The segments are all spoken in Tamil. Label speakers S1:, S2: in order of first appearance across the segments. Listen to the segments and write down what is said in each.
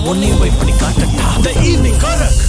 S1: உன்னையும் போய் பண்ணி காட்டட்டா the evening Karak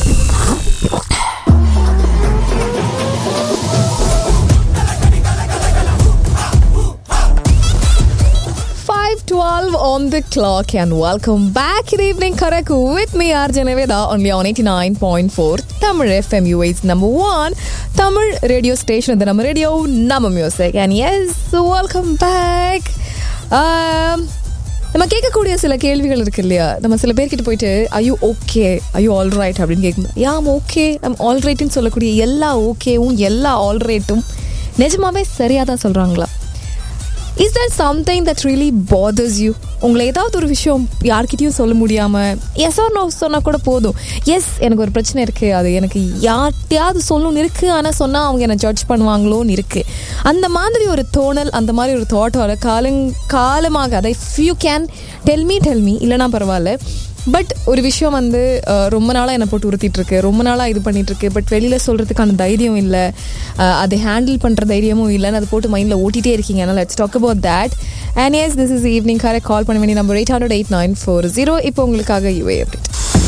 S2: Five twelve on the clock and welcome back in evening correct with me RJ Neveda only on 89.4 Tamil FM UA's number one Tamil radio station the number radio number music and yes welcome back um, நம்ம கேட்கக்கூடிய சில கேள்விகள் இருக்கு இல்லையா நம்ம சில பேர்கிட்ட போயிட்டு ஐயோ ஓகே ஐயோ ஆல் ரைட் அப்படின்னு கேட்கும் யாம் ஓகே நம்ம ஆல் ரைட்னு சொல்லக்கூடிய எல்லா ஓகேவும் எல்லா ஆல் ரைட்டும் நிஜமாவே சரியாக தான் சொல்கிறாங்களா is that something that really bothers you உங்களை ஏதாவது ஒரு விஷயம் யார்கிட்டயும் சொல்ல முடியாமல் எஸ் ஆர் நோ சொன்னால் கூட போதும் எஸ் எனக்கு ஒரு பிரச்சனை இருக்குது அது எனக்கு யார்கிட்டயாவது சொல்லணும்னு இருக்குது ஆனால் சொன்னால் அவங்க என்னை ஜட்ஜ் பண்ணுவாங்களோன்னு இருக்குது அந்த மாதிரி ஒரு தோணல் அந்த மாதிரி ஒரு தாட்டோட காலங் காலமாக அதை you can tell me tell me இல்லைனா பரவாயில்ல பட் ஒரு விஷயம் வந்து அஹ், ரொம்ப நாளாக என்னை போட்டு உறுத்திட்டு இருக்கு ரொம்ப நாளாக இது பண்ணிட்டு இருக்கு பட் வெளியில் சொல்கிறதுக்கான தைரியம் இல்லை அதை ஹேண்டில் பண்ணுற தைரியமும் இல்லைன்னு அதை போட்டு மைண்டில் ஓட்டிகிட்டே இருக்கீங்க அதனால் let's talk about that and yes this is evening காரை கால் பண்ண வேண்டிய number eight hundred eight nine four zero இப்போ உங்களுக்காக UAE update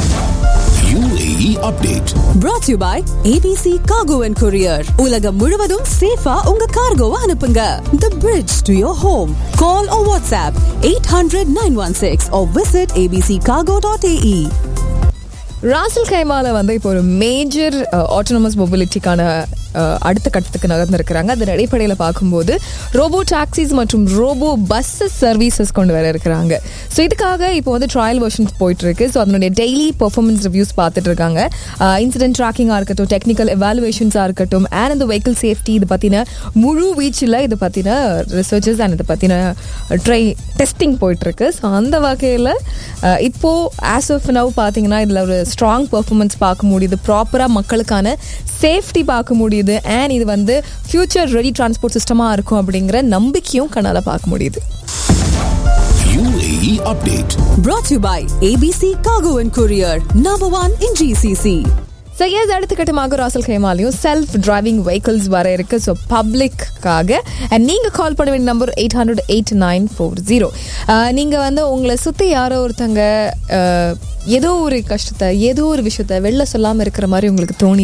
S3: UAE update.
S4: brought to you by ABC Cargo and Courier. உலகம் முழுவதும் சேஃபா உங்க கார்கோவை அனுப்புங்க. The bridge to your home. Call or WhatsApp 800-916 or visit abccargo.ae.
S2: ராசல் கைமால வந்து இப்போ ஒரு மேஜர் ஆட்டோனமஸ் மொபிலிட்டிக்கான அடுத்த கட்டத்துக்கு நகர்ந்திருக்கிறாங்க அதன் அடிப்படையில் பார்க்கும்போது ரோபோ டாக்ஸிஸ் மற்றும் ரோபோ பஸ் சர்வீசஸ் கொண்டு வர இருக்கிறாங்க ஸோ இதுக்காக இப்போ வந்து ட்ரையல் வெர்ஷன்ஸ் போயிட்டு இருக்கு ஸோ அதனுடைய டெய்லி பெர்ஃபார்மன்ஸ் ரிவ்யூஸ் பார்த்துட்டு இருக்காங்க இன்சிடென்ட் ட்ராக்கிங்காக இருக்கட்டும் டெக்னிக்கல் எவாலுவேஷன்ஸாக இருக்கட்டும் அண்ட் இந்த வெஹிக்கிள் சேஃப்டி இது பற்றின முழு வீச்சில் இது பற்றின ரிசர்ச்சஸ் அண்ட் இதை பற்றின ட்ரை டெஸ்டிங் போயிட்டு இருக்கு ஸோ அந்த வகையில் இப்போ ஆஸ் ஆஃப் நவ் பார்த்தீங்கன்னா இதில் ஒரு ஸ்ட்ராங் பெர்ஃபார்மன்ஸ் பார்க்க முடியுது ப்ராப்பராக மக்களுக்கான சேஃப்டி பார்க்க முடியுது அண்ட் இது வந்து ஃபியூச்சர் ரெடி டிரான்ஸ்போர்ட் சிஸ்டமாக இருக்கும் அப்படிங்கிற நம்பிக்கையும் கண்ணால் பார்க்க முடியுது
S3: UAE update.
S4: Brought to you by ABC Cargo and Courier. Number one in GCC.
S2: So yes அடுத்த கட்டமாக ராசல் கைமாலையும் செல்ஃப் டிரைவிங் வெஹிக்கிள்ஸ் வர இருக்கு ஸோ பப்ளிக்காக அண்ட் நீங்கள் கால் பண்ண வேண்டிய number eight hundred eight nine four zero நீங்கள் வந்து உங்களை சுற்றி யாரோ ஒருத்தங்க அஹ், ஏதோ ஒரு கஷ்டத்தை ஏதோ ஒரு விஷயத்த வெளில சொல்லாமல் இருக்கிற மாதிரி உங்களுக்கு தோணி